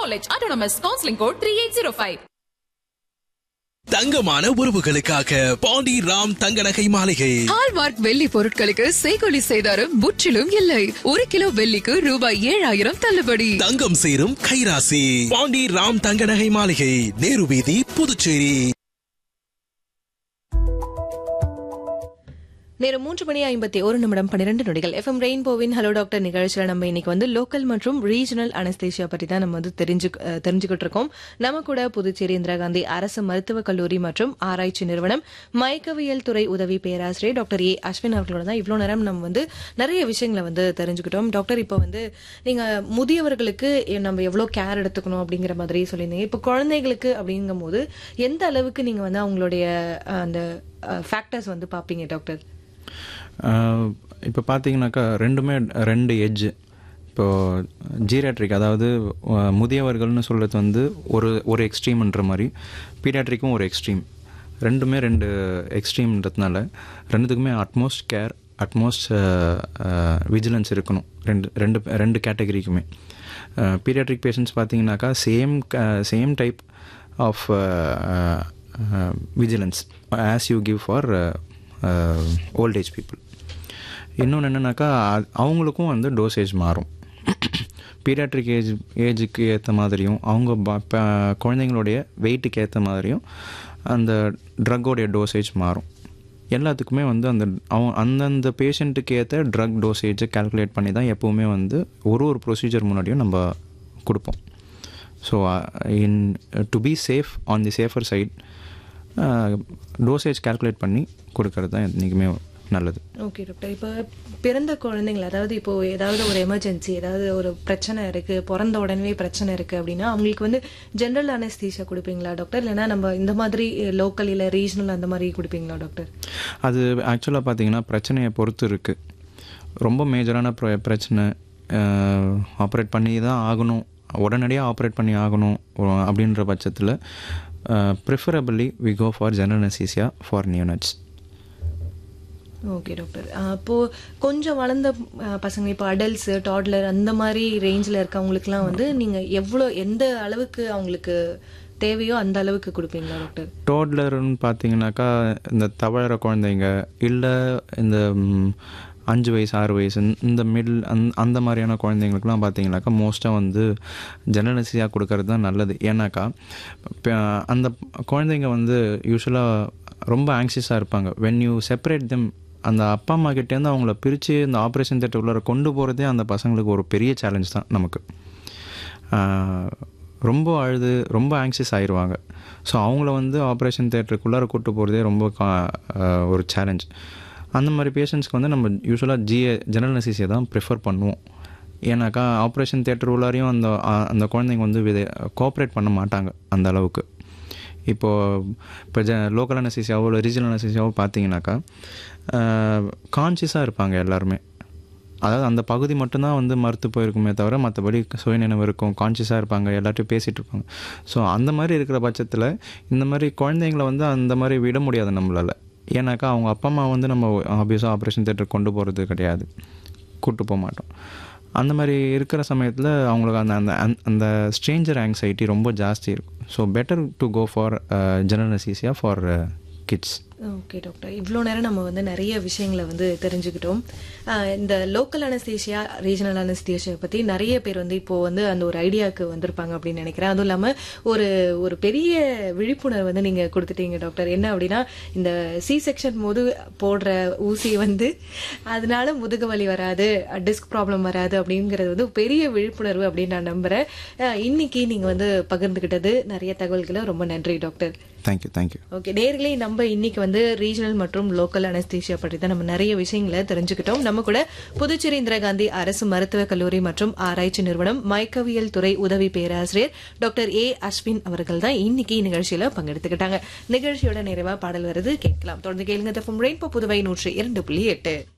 College, Autonomous, Counseling Code 3805. தங்கமான உறவுகளுக்காக பாண்டி ராம் தங்க நகை மாளிகை ஹால்மார்க் வெள்ளி பொருட்களுக்கு செய்கொலி செய்தாரும் முற்றிலும் இல்லை ஒரு கிலோ வெள்ளிக்கு ரூபாய் ஏழாயிரம் தள்ளுபடி தங்கம் சேரும் கைராசி பாண்டி ராம் தங்க நகை மாளிகை நேரு வீதி புதுச்சேரி நேரம் மூன்று மணி ஐம்பத்தி ஒரு நிமிடம் பன்னிரண்டு நொடிகள் எஃப்எம் ரெயின்போவின் ஹலோ டாக்டர் நிகழ்ச்சியில் நம்ம இன்னைக்கு வந்து லோக்கல் மற்றும் ரீஜனல் அனஸ்தேஷியா பற்றி தான் நம்ம வந்து தெரிஞ்சு அஹ், தெரிஞ்சுக்கிட்டு இருக்கோம் நம்ம கூட புதுச்சேரி இந்திரா காந்தி அரசு மருத்துவக் கல்லூரி மற்றும் ஆராய்ச்சி நிறுவனம் மயக்கவியல் துறை உதவி பேராசிரியர் டாக்டர் ஏ அஸ்வின் அவர்களோட தான் இவ்வளோ நேரம் நம்ம வந்து நிறைய விஷயங்களை வந்து தெரிஞ்சுக்கிட்டோம் டாக்டர் இப்போ வந்து நீங்க முதியவர்களுக்கு நம்ம எவ்வளோ கேர் எடுத்துக்கணும் அப்படிங்கிற மாதிரி சொல்லியிருந்தீங்க இப்போ குழந்தைகளுக்கு அப்படிங்கும்போது எந்த அளவுக்கு நீங்க வந்து அவங்களுடைய அஹ், அந்த ஃபேக்டர்ஸ் வந்து பார்ப்பீங்க டாக்டர் இப்போ பார்த்தீங்கன்னாக்கா ரெண்டுமே ரெண்டு எட்ஜ் இப்போது ஜீரியாட்ரிக் அதாவது அஹ், முதியவர்கள்னு சொல்கிறது வந்து ஒரு ஒரு எக்ஸ்ட்ரீம்ன்ற மாதிரி பீடியாட்ரிக்கும் ஒரு எக்ஸ்ட்ரீம் ரெண்டுமே ரெண்டு எக்ஸ்ட்ரீம்ன்றதுனால ரெண்டுத்துக்குமே அட்மோஸ்ட் கேர் அட்மோஸ்ட் விஜிலன்ஸ் இருக்கணும் ரெண்டு ரெண்டு ரெண்டு கேட்டகரிக்குமே பீடியாட்ரிக் பேஷண்ட்ஸ் பார்த்தீங்கன்னாக்கா same same type of vigilance as you give for old age people இன்னொன்று என்னென்னாக்கா அ- அவங்களுக்கும் வந்து டோசேஜ் மாறும் பீடியாட்ரிக் ஏஜ் ஏஜுக்கு ஏற்ற மாதிரியும் அவங்க ப- ப- குழந்தைங்களுடைய வெயிட்டுக்கு ஏற்ற மாதிரியும் அந்த ட்ரக்கோடைய டோசேஜ் மாறும் எல்லாத்துக்குமே வந்து அந்த அவன் அந்தந்த பேஷண்ட்டுக்கு ஏற்ற ட்ரக் டோசேஜை கால்குலேட் பண்ணி தான் எப்போவுமே வந்து ஒரு ஒரு ப்ரொசீஜர் முன்னாடியும் நம்ம கொடுப்போம் so in to be safe on the safer side dosage calculate பண்ணி கொடுக்கறது தான் என்றைக்குமே நல்லது ஓகே டாக்டர் இப்போ பிறந்த குழந்தைங்கள அதாவது இப்போ ஏதாவது ஒரு எமர்ஜென்சி ஏதாவது ஒரு பிரச்சனை இருக்கு பிறந்த உடனே பிரச்சனை இருக்கு அப்படின்னா அவங்களுக்கு வந்து ஜென்ரல் அனஸ்தீஷியா கொடுப்பீங்களா டாக்டர் இல்லைன்னா நம்ம இந்த மாதிரி லோக்கல் இல்லை ரீஜனல் அந்த மாதிரி கொடுப்பீங்களா டாக்டர் அது ஆக்சுவலாக பார்த்தீங்கன்னா பிரச்சனையை பொறுத்து இருக்குது ரொம்ப மேஜரான ப்ர பிரச்சனை ஆப்ரேட் பண்ணி தான் ஆகணும் உடனடியாக ஆப்ரேட் பண்ணி ஆகணும் ஒ- அப்படின்ற பட்சத்தில் preferably we go for general anaesthesia for neonates okay doctor அப்போ கொஞ்சம் வளர்ந்த அஹ், பசங்க இப்போ அடல்ட்ஸ் டாட்லர் அந்த மாதிரி ரேஞ்சில் இருக்கவங்களுக்குலாம் வந்து நீங்க எவ்வளோ எந்த அளவுக்கு அவங்களுக்கு தேவையோ அந்த அளவுக்கு கொடுப்பீங்களா டாக்டர் டோட்லர்னு பார்த்தீங்கன்னாக்கா இந்த தவழற குழந்தைங்க இல்லை இந்த ம், அஞ்சு வயசு ஆறு வயசு இந்த மிடில் அந் அந்த மாதிரியான குழந்தைங்களுக்குலாம் பார்த்தீங்கன்னாக்கா மோஸ்ட்டாக வந்து ஜெனரசியாக கொடுக்கறது தான் நல்லது ஏன்னாக்கா இப்ப அந்த குழந்தைங்க வந்து யூஸ்வலாக ரொம்ப ஆங்ஷியஸாக இருப்பாங்க வென் யூ செப்பரேட் தெம் அந்த அப்பா அம்மா கிட்டேருந்து அவங்கள பிரித்து இந்த ஆப்ரேஷன் தேட்டர் உள்ளார கொண்டு போகிறதே அந்த பசங்களுக்கு ஒரு பெரிய சேலஞ்ச் தான் நமக்கு ஆஹ் ரொம்ப அழுது ரொம்ப ஆங்ஷியஸ் ஆயிடுவாங்க ஸோ அவங்கள வந்து ஆப்ரேஷன் தேட்டருக்குள்ளார கூட்டு போகிறதே ரொம்ப கா ஆஹ் ஒரு சேலஞ்ச் அந்த மாதிரி பேஷண்ட்ஸ்க்கு வந்து நம்ம யூஸ்வலாக ஜிஏ ஜெனரல் நெசிசியை தான் ப்ரிஃபர் பண்ணுவோம் ஏன்னாக்கா ஆப்ரேஷன் தேட்டர் உள்ளாரையும் அந்த ஆ- அந்த குழந்தைங்க வந்து வித கோஆப்ரேட் பண்ண மாட்டாங்க அந்த அளவுக்கு இப்போது இப்போ ஜ லோக்கல் அனசிசியாவோ இல்லை ரீஜனல் அனசிசியாவோ பார்த்தீங்கன்னாக்கா கான்சியஸாக இருப்பாங்க எல்லாருமே அதாவது அந்த பகுதி மட்டும்தான் வந்து மறுத்து போயிருக்குமே தவிர மற்றபடி சுயநினைவு இருக்கும் கான்சியஸாக இருப்பாங்க எல்லார்ட்டையும் பேசிகிட்டு இருப்பாங்க ஸோ அந்த மாதிரி இருக்கிற பட்சத்தில் இந்த மாதிரி குழந்தைங்களை வந்து அந்த மாதிரி விட முடியாது நம்மளால் ஏன்னாக்கா அவங்க அப்பா அம்மா வந்து நம்ம ஆப்வியஸாக ஆப்ரேஷன் தேட்டர் கொண்டு போகிறது கிடையாது கூட்டு போக மாட்டோம் அந்த மாதிரி இருக்கிற சமயத்தில் அவங்களுக்கு அந்த அந்த அந்த- அந்த ஸ்ட்ரேஞ்சர் ஆங்ஸைட்டி ரொம்ப ஜாஸ்தி இருக்கும் so better to go for general anaesthesia for kids okay doctor இவ்வளோ நேரம் நம்ம வந்து நிறைய விஷயங்களை வந்து தெரிஞ்சுக்கிட்டோம் ஆஹ் இந்த லோக்கல் அனஸ்தேஷியா ரீஜனல் அனஸ்தேஷியா பற்றி நிறைய பேர் வந்து இப்போ வந்து அந்த ஒரு ஐடியாவுக்கு வந்திருப்பாங்க அப்படின்னு நினைக்கிறேன் அதுவும் இல்லாமல் ஒரு ஒரு பெரிய விழிப்புணர்வு வந்து நீங்கள் கொடுத்துட்டீங்க டாக்டர் என்ன அப்படின்னா இந்த சி செக்ஷன் போது போடுற ஊசியை வந்து அதனால முதுகு வலி வராது டிஸ்க் ப்ராப்ளம் வராது அப்படிங்கிறது வந்து பெரிய விழிப்புணர்வு அப்படின்னு நான் நம்புகிறேன் இன்னைக்கு நீங்கள் வந்து பகிர்ந்துக்கிட்டது நிறைய தகவல்களை ரொம்ப நன்றி டாக்டர் தேங்க்யூ தேங்க்யூ ஓகே நேர்களே நம்ம இன்னைக்கு வந்து ரீஜனல் மற்றும் லோக்கல் அனஸ்தீஷியா பற்றி தான் நம்ம நிறைய விஷயங்களை தெரிஞ்சுக்கிட்டோம் நம்ம கூட புதுச்சேரி இந்திரா காந்தி அரசு மருத்துவக் கல்லூரி மற்றும் ஆராய்ச்சி நிறுவனம் மயக்கவியல் துறை உதவி பேராசிரியர் டாக்டர் ஏ அஸ்வின் அவர்கள் தான் இன்னைக்கு நிகழ்ச்சியில பங்கெடுத்துக்கிட்டாங்க நிகழ்ச்சியோட நிறைவா பாடல் வருது கேட்கலாம் தொடர்ந்து கேளுங்க ரெயின்போ புதுவை நூற்றி இரண்டு புள்ளி எட்டு